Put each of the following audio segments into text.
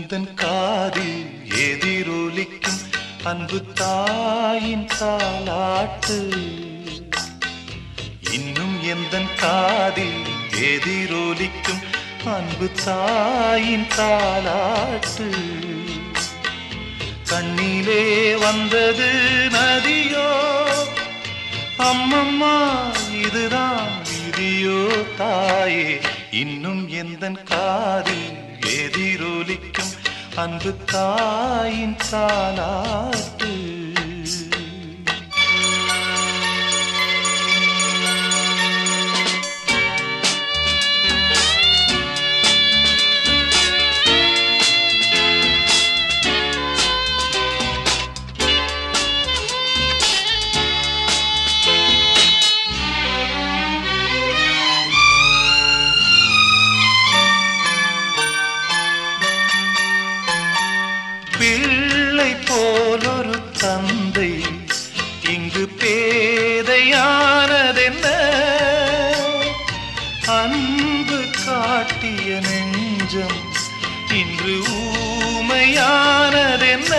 எந்தன் காதில் எதிரொலிக்கும் அன்பு தாயின் தாலாட்டு இன்னும் எந்தன் காதில் எதிரொலிக்கும் அன்பு தாயின் தாலாட்டு கண்ணிலே வந்தது நதியோ அம்மம்மா இதுதான் விதியோ தாயே இன்னும் எந்தன் காதில் எதிரொலிக்கும் அன்பு தாயின் தாலாட்டு பிள்ளை போலொரு தந்தை இங்கு பேதையானதென்ன அன்பு காட்டிய நெஞ்சம் இன்று ஊமையானதென்ன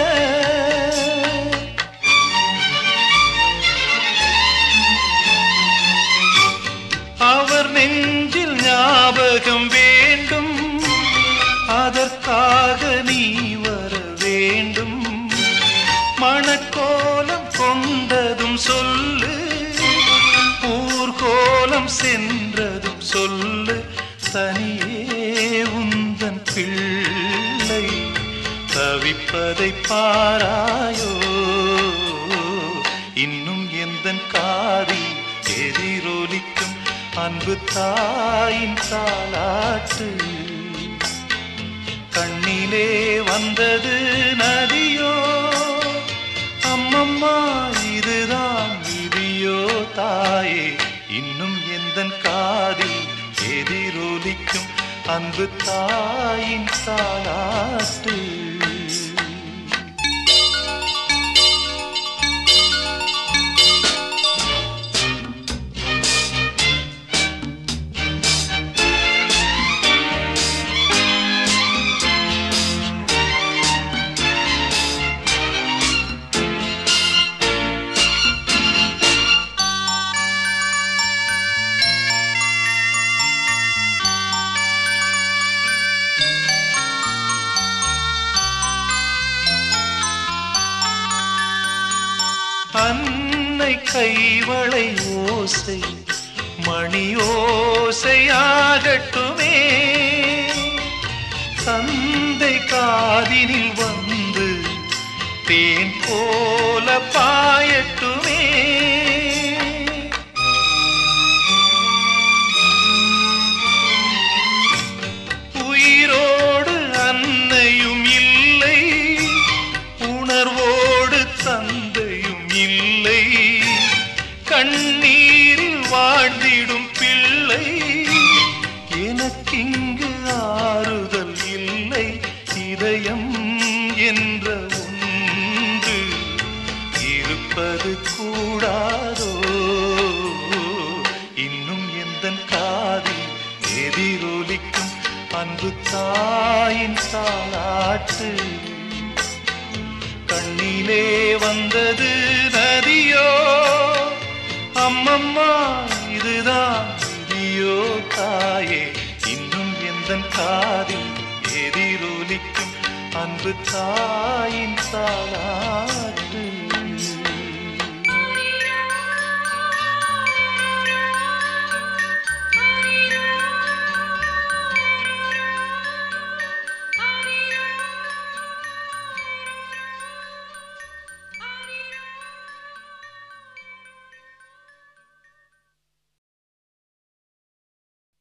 அவர் நெஞ்சில் ஞாபகம் வேண்டும் அதற்காக நீ வர வேண்டும் மணக்கோலம் கொண்டதும் சொல்லு ஊர்கோலம் சென்றதும் சொல்லு தனியே உந்தன் பிள்ளை தவிப்பதை பாராயோ இன்னும் எந்தன் காதி எதிரொலிக்கும் அன்பு தாயின் தாலாட்டு கண்ணிலே வந்தது நதியோ அம்மம்மா இதுதான் விதியோ தாயே இன்னும் எந்தன் காதில் எதிரொலிக்கும் அன்பு தாயின் தாலாட்டு அன்னை கைவளை ஓசை மணி ஓசையாகட்டுமே தந்தை காதினில் வந்து தேன் போல பாயட்டுமே உயிரோடு அன்னையும் இல்லை உணர்வோடு தந்தையும் இல்லை கண்ணீரில் வாழ்ந்திடும் பிள்ளை எனக்கிங்கு ஆறுதல் இல்லை இதயம் என்ற ஒன்று இருப்பது கூடாதோ இன்னும் எந்தன் காதில் எதிரொலிக்கும் அன்பு தாயின் தாலாட்டு கண்ணிலே வந்தது நதியோ அம்மம்மா இதுதான் விதியோ தாயே இன்னும் எந்தன் காதில் எதிரொலிக்கும் அன்பு தாயின் தாலாட்டு